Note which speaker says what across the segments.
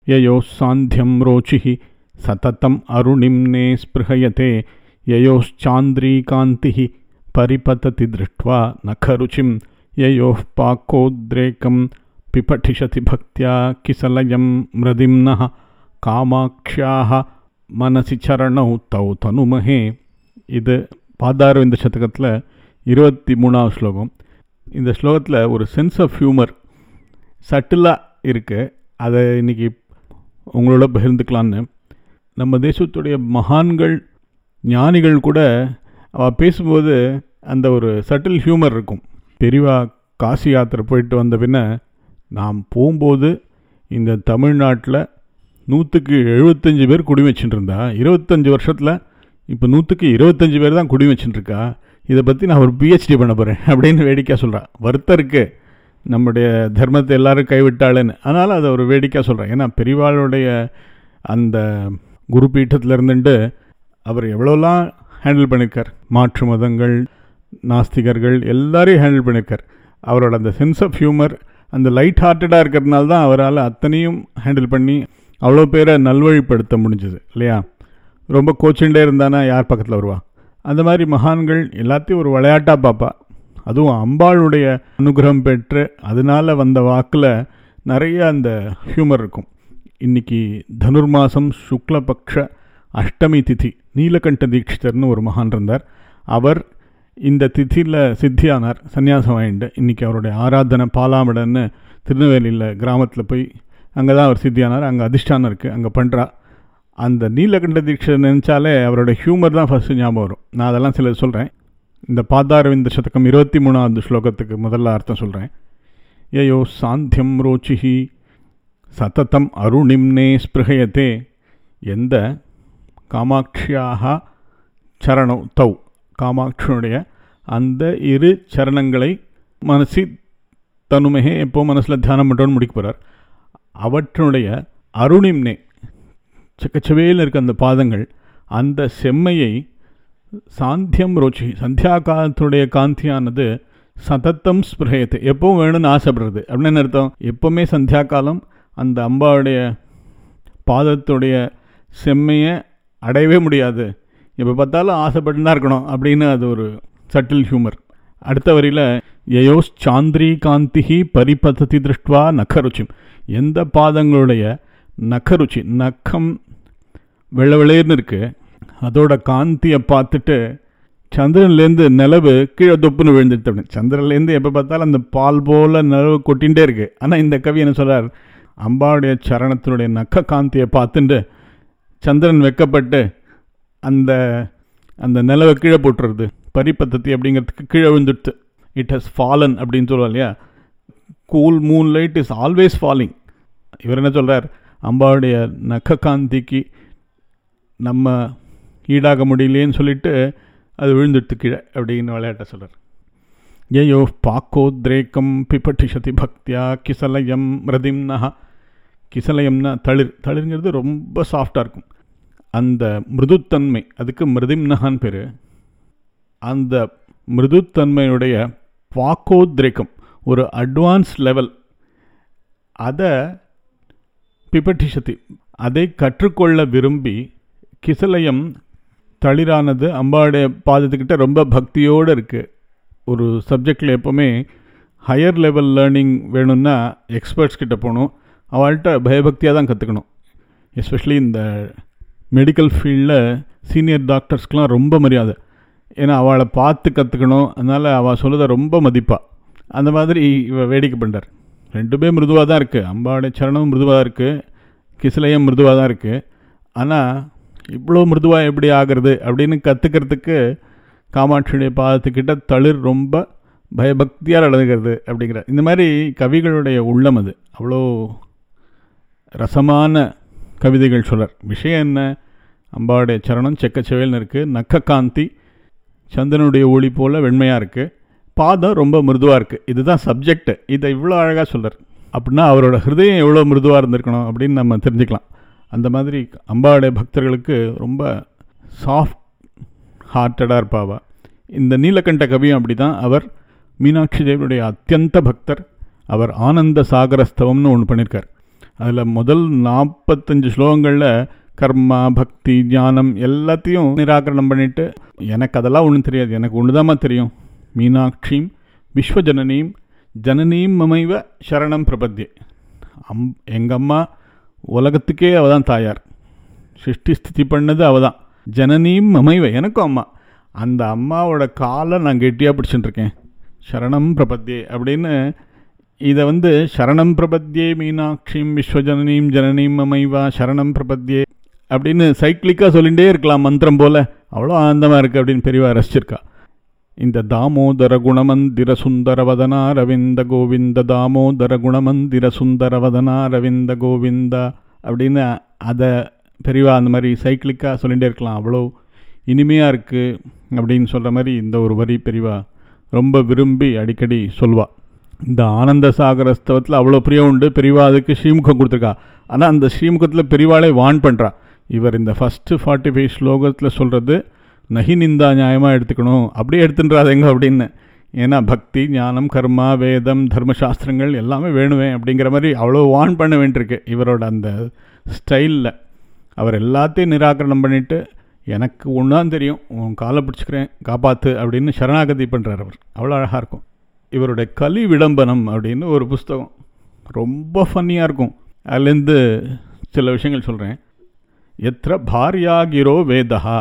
Speaker 1: ययोः सान्ध्यं रोचिः सततम् अरुणिम्ने स्पृहयते ययोश्चान्द्रीकान्तिः परिपतति दृष्ट्वा नखरुचिं ययोः पाकोद्रेकं पिपठिषति भक्त्या किसलयं मृदिम्नः காமாட்சியாக மனசி சரணௌ தௌ தனுமஹே இது பாதாரவிந்த சதகத்தில் இருபத்தி மூணாவது ஸ்லோகம் இந்த ஸ்லோகத்தில் ஒரு சென்ஸ் ஆஃப் ஹியூமர் சட்டிலாக இருக்குது அதை இன்றைக்கி உங்களோட பகிர்ந்துக்கலான்னு நம்ம தேசத்துடைய மகான்கள் ஞானிகள் கூட அவள் பேசும்போது அந்த ஒரு சட்டில் ஹியூமர் இருக்கும் பெரியவா காசி யாத்திரை போயிட்டு வந்த பின்ன நாம் போகும்போது இந்த தமிழ்நாட்டில் நூற்றுக்கு எழுபத்தஞ்சி பேர் குடி வச்சுட்டு இருந்தா இருபத்தஞ்சி வருஷத்தில் இப்போ நூற்றுக்கு இருபத்தஞ்சி பேர் தான் குடி வச்சுட்டு இருக்கா இதை பற்றி நான் ஒரு பிஹெச்டி பண்ண போகிறேன் அப்படின்னு வேடிக்கையாக சொல்கிறேன் வருத்தம் இருக்குது நம்முடைய தர்மத்தை எல்லாரும் கைவிட்டாளுன்னு அதனால் அதை ஒரு வேடிக்கையாக சொல்கிறேன் ஏன்னா பெரியவாளுடைய அந்த குரு பீட்டத்தில் இருந்துட்டு அவர் எவ்வளோலாம் ஹேண்டில் பண்ணியிருக்கார் மாற்று மதங்கள் நாஸ்திகர்கள் எல்லாரையும் ஹேண்டில் பண்ணியிருக்கார் அவரோட அந்த சென்ஸ் ஆஃப் ஹியூமர் அந்த லைட் ஹார்ட்டடாக இருக்கிறதுனால தான் அவரால் அத்தனையும் ஹேண்டில் பண்ணி அவ்வளோ பேரை நல்வழிப்படுத்த முடிஞ்சது இல்லையா ரொம்ப கோச்சுண்டே இருந்தானா யார் பக்கத்தில் வருவா அந்த மாதிரி மகான்கள் எல்லாத்தையும் ஒரு விளையாட்டாக பார்ப்பா அதுவும் அம்பாளுடைய அனுகிரகம் பெற்று அதனால் வந்த வாக்கில் நிறைய அந்த ஹியூமர் இருக்கும் இன்றைக்கி தனுர்மாசம் சுக்லபக்ஷ அஷ்டமி திதி நீலகண்ட தீட்சிதர்னு ஒரு மகான் இருந்தார் அவர் இந்த திதியில் சித்தியானார் சன்னியாசம் வாங்கிட்டு இன்றைக்கி அவருடைய ஆராதனை பாலாமடன்னு திருநெல்வேலியில் கிராமத்தில் போய் அங்கே தான் அவர் சித்தியானார் அங்கே அதிஷ்டானம் இருக்குது அங்கே பண்ணுறா அந்த நீலகண்ட தீட்சை நினச்சாலே அவரோட ஹியூமர் தான் ஃபஸ்ட்டு ஞாபகம் வரும் நான் அதெல்லாம் சில சொல்கிறேன் இந்த பாதாரவிந்த சதகம் இருபத்தி மூணாவது ஸ்லோகத்துக்கு முதல்ல அர்த்தம் சொல்கிறேன் யயோ சாந்தியம் ரோச்சிஹி சததம் அருணிம்னே ஸ்பிருகயத்தே எந்த காமாட்சியாக சரணம் தௌ காமாட்சியுடைய அந்த இரு சரணங்களை மனசி தனுமகே எப்போ மனசில் தியானம் பண்ணுறோன்னு முடிக்க போகிறார் அவற்றினுடைய அருணிம்னே சக்கச்சவேல் இருக்க அந்த பாதங்கள் அந்த செம்மையை சாந்தியம் ரோச்சி சந்தியா காலத்துடைய காந்தியானது சதத்தம் ஸ்பிரயத்தை எப்பவும் வேணும்னு ஆசைப்படுறது அப்படின்னு அர்த்தம் எப்போவுமே சந்தியா காலம் அந்த அம்பாவுடைய பாதத்துடைய செம்மையை அடையவே முடியாது எப்போ பார்த்தாலும் ஆசைப்பட்டு தான் இருக்கணும் அப்படின்னு அது ஒரு சட்டில் ஹியூமர் அடுத்த வரியில் யயோஸ் சாந்திரி காந்திஹி பரிபத்ததி திருஷ்டுவா நகருச்சிம் எந்த பாதங்களுடைய நகருச்சி நக்கம் வெள்ளை வெளையர்னு இருக்குது அதோட காந்தியை பார்த்துட்டு சந்திரன்லேருந்து நிலவு கீழே தொப்புன்னு விழுந்துட்டு அப்படின்னு சந்திரன்லேருந்து எப்போ பார்த்தாலும் அந்த பால் போல் நிலவு கொட்டிகிட்டே இருக்குது ஆனால் இந்த கவி என்ன சொல்கிறார் அம்பாவுடைய சரணத்தினுடைய நக்க காந்தியை பார்த்துட்டு சந்திரன் வெக்கப்பட்டு அந்த அந்த நிலவை கீழே போட்டுறது பரிபத்தத்தி அப்படிங்கிறதுக்கு கீழே விழுந்துடுத்து இட் ஹஸ் ஃபாலன் அப்படின்னு சொல்லுவா இல்லையா cool moon light is always falling இவர் என்ன சொல்கிறார் அம்பாவுடைய நக்க காந்திக்கு நம்ம ஈடாக முடியலேன்னு சொல்லிட்டு அது விழுந்துடுத்து கீழே அப்படின்னு விளையாட்ட சொல்கிறார் ஏயோ பாக்கோத்ரேக்கம் பிபட்டிஷதி பக்தியா கிசலயம் மிருதிம்னா கிசலயம்னா தளிர் தளிர்ங்கிறது ரொம்ப சாஃப்டாக இருக்கும் அந்த மிருதுத்தன்மை அதுக்கு மிருதிம்னஹான் பேர் அந்த மிருதுத்தன்மையுடைய பாக்கோத்ரேக்கம் ஒரு அட்வான்ஸ் லெவல் அதை பிபட்டிஷதி அதை கற்றுக்கொள்ள விரும்பி கிசலயம் தளிரானது அம்பாவுடைய பாதத்துக்கிட்ட ரொம்ப பக்தியோடு இருக்குது ஒரு சப்ஜெக்டில் எப்போவுமே ஹையர் லெவல் லேர்னிங் வேணும்னா எக்ஸ்பர்ட்ஸ் கிட்ட போகணும் அவள்கிட்ட பயபக்தியாக தான் கற்றுக்கணும் எஸ்பெஷலி இந்த மெடிக்கல் ஃபீல்டில் சீனியர் டாக்டர்ஸ்க்கெலாம் ரொம்ப மரியாதை ஏன்னா அவளை பார்த்து கற்றுக்கணும் அதனால் அவள் சொல்லுறத ரொம்ப மதிப்பாக அந்த மாதிரி இவ வேடிக்கை பண்ணுறார் ரெண்டுமே மிருதுவாக தான் இருக்குது அம்பாவுடைய சரணமும் மிருதுவாக தான் இருக்குது கிசிலையும் மிருதுவாக தான் இருக்குது ஆனால் இவ்வளோ மிருதுவாக எப்படி ஆகிறது அப்படின்னு கற்றுக்கிறதுக்கு காமாட்சியுடைய பாதத்துக்கிட்ட தளிர் ரொம்ப பயபக்தியாக நடந்துக்கிறது அப்படிங்கிற இந்த மாதிரி கவிகளுடைய உள்ளம் அது அவ்வளோ ரசமான கவிதைகள் சொல்கிறார் விஷயம் என்ன அம்பாவுடைய சரணம் செக்கச்செவேல்னு இருக்குது நக்க காந்தி சந்திரனுடைய ஒளி போல் வெண்மையாக இருக்குது பாதம் ரொம்ப மிருதுவாக இருக்குது இதுதான் சப்ஜெக்ட் இதை இவ்வளோ அழகாக சொல்கிறார் அப்படின்னா அவரோட ஹிருதயம் எவ்வளோ மிருதுவாக இருந்திருக்கணும் அப்படின்னு நம்ம தெரிஞ்சுக்கலாம் அந்த மாதிரி அம்பாவுடைய பக்தர்களுக்கு ரொம்ப சாஃப்ட் ஹார்ட்டடாக இருப்பாவா இந்த நீலகண்ட கவியும் அப்படி தான் அவர் மீனாட்சி தேவியுடைய அத்தியந்த பக்தர் அவர் ஆனந்த சாகரஸ்தவம்னு ஒன்று பண்ணியிருக்கார் அதில் முதல் நாற்பத்தஞ்சு ஸ்லோகங்களில் கர்மா பக்தி ஞானம் எல்லாத்தையும் நிராகரணம் பண்ணிட்டு எனக்கு அதெல்லாம் ஒன்றும் தெரியாது எனக்கு ஒன்று தெரியும் மீனாட்சியும் விஸ்வஜனனியும் ஜனனியும் மமைவ சரணம் பிரபத்தியே அம் எங்கள் அம்மா உலகத்துக்கே அவள் தான் தாயார் சிருஷ்டி ஸ்திதி பண்ணது அவள் தான் ஜனனியும் மமைவ எனக்கும் அம்மா அந்த அம்மாவோட காலை நான் கெட்டியாக பிடிச்சிட்டு இருக்கேன் சரணம் பிரபத்தியே அப்படின்னு இதை வந்து சரணம் பிரபத்தியே மீனாட்சியும் விஸ்வஜனனியும் ஜனனியும் மமைவா சரணம் பிரபத்தியே அப்படின்னு சைக்கிளிக்காக சொல்லிகிட்டே இருக்கலாம் மந்திரம் போல் அவ்வளோ ஆனந்தமாக இருக்குது அப்படின்னு பெரியவா ரசிச்சிருக்கா இந்த தாமோதர குணமந்திர சுந்தரவதனா ரவிந்த கோவிந்த தாமோதர குணமந்திர சுந்தரவதனா ரவிந்த கோவிந்தா அப்படின்னு அதை பெரியவா அந்த மாதிரி சைக்கிளிக்காக சொல்லிகிட்டே இருக்கலாம் அவ்வளோ இனிமையாக இருக்குது அப்படின்னு சொல்கிற மாதிரி இந்த ஒரு வரி பெரியவா ரொம்ப விரும்பி அடிக்கடி சொல்வா இந்த ஆனந்த சாகரஸ்தவத்தில் அவ்வளோ பிரியம் உண்டு பெரியவா அதுக்கு ஸ்ரீமுகம் கொடுத்துருக்கா ஆனால் அந்த ஸ்ரீமுகத்தில் பெரியவாளே வான் பண்ணுறா இவர் இந்த ஃபஸ்ட்டு ஃபார்ட்டி ஃபைவ் ஸ்லோகத்தில் சொல்கிறது நகி நிந்தா நியாயமாக எடுத்துக்கணும் அப்படியே எடுத்துன்றாதேங்க அப்படின்னு ஏன்னா பக்தி ஞானம் கர்மா வேதம் தர்மசாஸ்திரங்கள் எல்லாமே வேணுமே அப்படிங்கிற மாதிரி அவ்வளோ வான் பண்ண வேண்டியிருக்கு இவரோட அந்த ஸ்டைலில் அவர் எல்லாத்தையும் நிராகரணம் பண்ணிவிட்டு எனக்கு ஒன்று தான் தெரியும் உன் காலை பிடிச்சிக்கிறேன் காப்பாற்று அப்படின்னு சரணாகதி பண்ணுறார் அவர் அவ்வளோ அழகாக இருக்கும் இவருடைய கலி விளம்பனம் அப்படின்னு ஒரு புஸ்தகம் ரொம்ப ஃபன்னியாக இருக்கும் அதுலேருந்து சில விஷயங்கள் சொல்கிறேன் எத்திர பாரியாகிரோ வேதா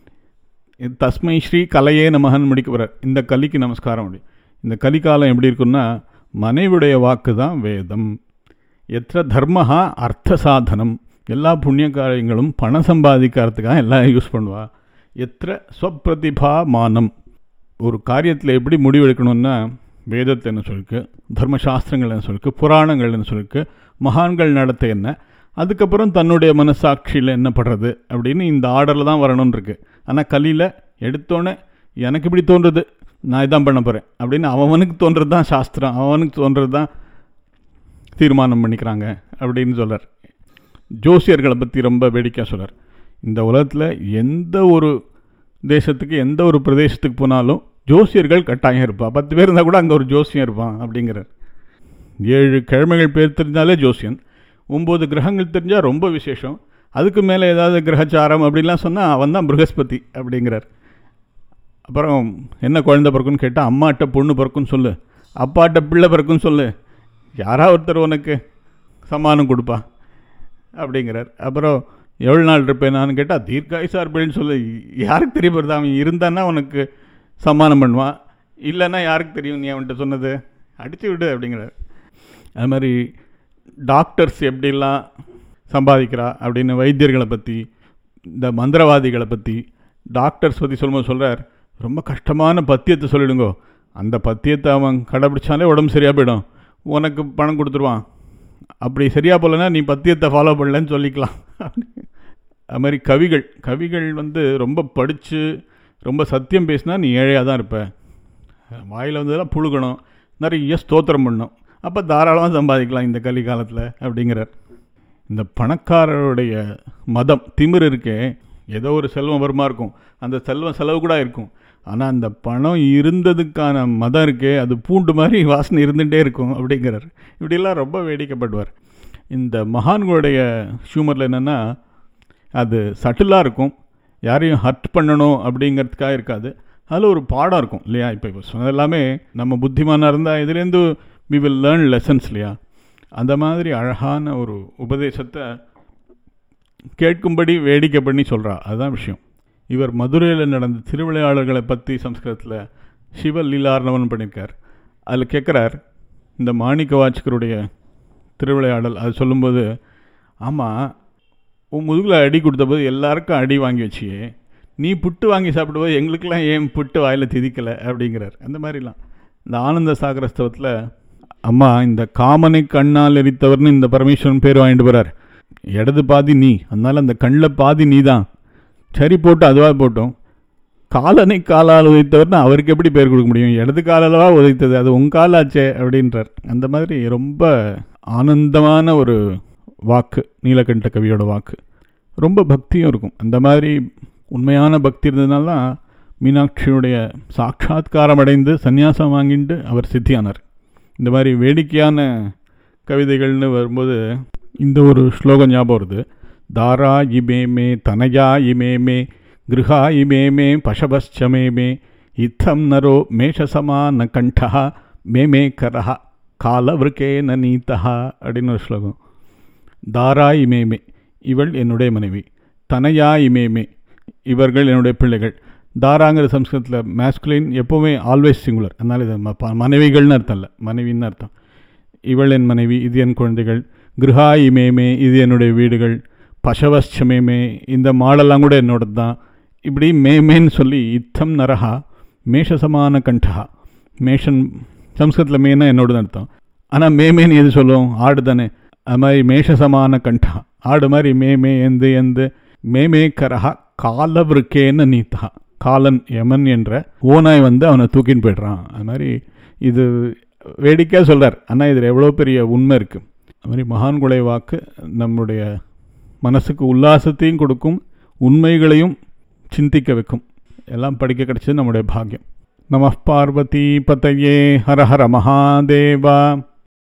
Speaker 1: தஸ்மை ஸ்ரீ கலையே நமகன் முடிக்க போகிறார் இந்த கலிக்கு நமஸ்காரம் அப்படி இந்த கலிக்காலம் எப்படி இருக்குன்னா மனைவியுடைய வாக்கு தான் வேதம் எத்திர தர்மஹா அர்த்த சாதனம் எல்லா புண்ணிய காரியங்களும் பணம் சம்பாதிக்கிறதுக்காக எல்லாம் யூஸ் பண்ணுவா எத்திர ஸ்வப்பிரதிபா மானம் ஒரு காரியத்தில் எப்படி முடிவெடுக்கணும்னா வேதத்தை என்ன சொல்லிருக்கு தர்மசாஸ்திரங்கள் என்ன சொல்லிருக்கு புராணங்கள் என்ன சொல்லிருக்கு மகான்கள் நடத்த என்ன அதுக்கப்புறம் தன்னுடைய மனசாட்சியில் என்ன படுறது அப்படின்னு இந்த ஆர்டரில் தான் வரணும்னு இருக்கு ஆனால் கலியில் எடுத்தோன்னே எனக்கு இப்படி தோன்றுறது நான் இதான் பண்ண போகிறேன் அப்படின்னு அவனுக்கு தோன்றது தான் சாஸ்திரம் அவனுக்கு தோன்றது தான் தீர்மானம் பண்ணிக்கிறாங்க அப்படின்னு சொல்கிறார் ஜோசியர்களை பற்றி ரொம்ப வேடிக்கையாக சொல்கிறார் இந்த உலகத்தில் எந்த ஒரு தேசத்துக்கு எந்த ஒரு பிரதேசத்துக்கு போனாலும் ஜோசியர்கள் கட்டாயம் இருப்பான் பத்து பேர் இருந்தால் கூட அங்கே ஒரு ஜோசியம் இருப்பான் அப்படிங்கிறார் ஏழு கிழமைகள் பேர் தெரிஞ்சாலே ஜோசியன் ஒம்பது கிரகங்கள் தெரிஞ்சால் ரொம்ப விசேஷம் அதுக்கு மேலே ஏதாவது கிரகச்சாரம் அப்படின்லாம் சொன்னால் அவன் தான் ப்ரகஸ்பதி அப்படிங்கிறார் அப்புறம் என்ன குழந்தை பிறக்குன்னு கேட்டால் அம்மாட்ட பொண்ணு பிறக்குன்னு சொல்லு அப்பாட்ட பிள்ளை பிறக்குன்னு சொல்லு யாரா ஒருத்தர் உனக்கு சம்மானம் கொடுப்பா அப்படிங்கிறார் அப்புறம் எவ்வளோ நாள் இருப்பேன் நான் கேட்டால் தீர்க்காயுசா இருப்பேன்னு சொல்லு யாருக்கு தெரிய போகிறது அவன் இருந்தான்னா உனக்கு சம்மானம் பண்ணுவான் இல்லைன்னா யாருக்கு தெரியும் நீ அவன்கிட்ட சொன்னது அடித்து விடு அப்படிங்கிறார் அது மாதிரி டாக்டர்ஸ் எப்படிலாம் சம்பாதிக்கிறா அப்படின்னு வைத்தியர்களை பற்றி இந்த மந்திரவாதிகளை பற்றி டாக்டர்ஸ் பற்றி சொல்லும்போது சொல்கிறார் ரொம்ப கஷ்டமான பத்தியத்தை சொல்லிடுங்கோ அந்த பத்தியத்தை அவன் கடைப்பிடிச்சாலே உடம்பு சரியாக போயிடும் உனக்கு பணம் கொடுத்துருவான் அப்படி சரியாக போகலன்னா நீ பத்தியத்தை ஃபாலோ பண்ணலன்னு சொல்லிக்கலாம் அது மாதிரி கவிகள் கவிகள் வந்து ரொம்ப படித்து ரொம்ப சத்தியம் பேசினா நீ ஏழையாக தான் இருப்ப வாயில் வந்ததெல்லாம் புழுகணும் நிறைய ஸ்தோத்திரம் பண்ணணும் அப்போ தாராளமாக சம்பாதிக்கலாம் இந்த கலி காலத்தில் அப்படிங்கிறார் இந்த பணக்காரருடைய மதம் திமிர் இருக்கே ஏதோ ஒரு செல்வம் வருமா இருக்கும் அந்த செல்வம் செலவு கூட இருக்கும் ஆனால் அந்த பணம் இருந்ததுக்கான மதம் இருக்கே அது பூண்டு மாதிரி வாசனை இருந்துகிட்டே இருக்கும் அப்படிங்கிறார் இப்படிலாம் ரொம்ப வேடிக்கைப்படுவார் இந்த மகான்களுடைய ஹியூமரில் என்னென்னா அது சட்டிலாக இருக்கும் யாரையும் ஹர்ட் பண்ணணும் அப்படிங்கிறதுக்காக இருக்காது அதில் ஒரு பாடம் இருக்கும் இல்லையா இப்போ இப்போ சொன்னது எல்லாமே நம்ம புத்திமானாக இருந்தால் இதுலேருந்து வி வில் லேர்ன் லெசன்ஸ் இல்லையா அந்த மாதிரி அழகான ஒரு உபதேசத்தை கேட்கும்படி வேடிக்கை பண்ணி சொல்கிறா அதுதான் விஷயம் இவர் மதுரையில் நடந்த திருவிளையாளர்களை பற்றி சம்ஸ்கிருதத்தில் சிவ லீலார்ணவன் பண்ணியிருக்கார் அதில் கேட்குறார் இந்த மாணிக்க வாச்சகருடைய திருவிளையாடல் அது சொல்லும்போது ஆமாம் உன் முதுகில் அடி கொடுத்தபோது எல்லாருக்கும் அடி வாங்கி வச்சியே நீ புட்டு வாங்கி சாப்பிடும்போது எங்களுக்கெல்லாம் ஏன் புட்டு வாயில் திதிக்கலை அப்படிங்கிறார் அந்த மாதிரிலாம் இந்த ஆனந்த சாகரஸ்தவத்தில் அம்மா இந்த காமனை கண்ணால் எரித்தவர்னு இந்த பரமேஸ்வரன் பேர் வாங்கிட்டு போகிறார் இடது பாதி நீ அதனால் அந்த கண்ணில் பாதி நீ தான் சரி போட்டு அதுவாக போட்டோம் காலனை காலால் உதைத்தவர்னு அவருக்கு எப்படி பேர் கொடுக்க முடியும் இடது காலவா உதைத்தது அது உன் காலாச்சே அப்படின்றார் அந்த மாதிரி ரொம்ப ஆனந்தமான ஒரு வாக்கு நீலகண்ட கவியோட வாக்கு ரொம்ப பக்தியும் இருக்கும் அந்த மாதிரி உண்மையான பக்தி இருந்ததுனால தான் மீனாட்சியுடைய சாட்சாத்காரம் அடைந்து சந்நியாசம் வாங்கிட்டு அவர் சித்தியானார் இந்த மாதிரி வேடிக்கையான கவிதைகள்னு வரும்போது இந்த ஒரு ஸ்லோகம் ஞாபகம் வருது தாரா இமே மே தனயா இமே மே கிருஹா இமே மே பசபஸ்சமே மே இத்தம் நரோ மேஷசமான கண்டா மே மே கரஹா காலவிருக்கேன நீத்தஹா அப்படின்னு ஒரு ஸ்லோகம் தாரா இமேமே இவள் என்னுடைய மனைவி தனயா இமேமே இவர்கள் என்னுடைய பிள்ளைகள் தாராங்கிற சம்ஸ்கிருதத்தில் மேஸ்குலின் எப்போவுமே ஆல்வேஸ் சிங்குலர் அதனால் இது ம- ப- மனைவிகள்னு அர்த்தம் இல்லை மனைவின்னு அர்த்தம் இவள் என் மனைவி இது என் குழந்தைகள் கிருஹா இமேமே இது என்னுடைய வீடுகள் பசவஸ்சமேமே இந்த மாடெல்லாம் கூட என்னோடது தான் இப்படி மேமேன்னு சொல்லி இத்தம் நரஹா மேஷசமான கண்டா மேஷன் சம்ஸ்கிருதத்தில் மேனா என்னோடது அர்த்தம் ஆனால் மேமேன்னு எது சொல்லுவோம் ஆடு தானே அது மாதிரி மேஷசமான கண்டா ஆடு மாதிரி மேமே எந்து எந்து மேமே கரஹா காலவிருக்கேன்னு நீத்தா காலன் யமன் என்ற ஓனாய் வந்து அவனை தூக்கின்னு போய்ட்றான் அது மாதிரி இது வேடிக்கையாக சொல்கிறார் ஆனால் இதில் எவ்வளோ பெரிய உண்மை இருக்குது அது மாதிரி மகான்குலை வாக்கு நம்முடைய மனசுக்கு உல்லாசத்தையும் கொடுக்கும் உண்மைகளையும் சிந்திக்க வைக்கும் எல்லாம் படிக்க கிடைச்சது நம்முடைய பாக்கியம் நம பார்வதி பதையே ஹர ஹர மகாதேவா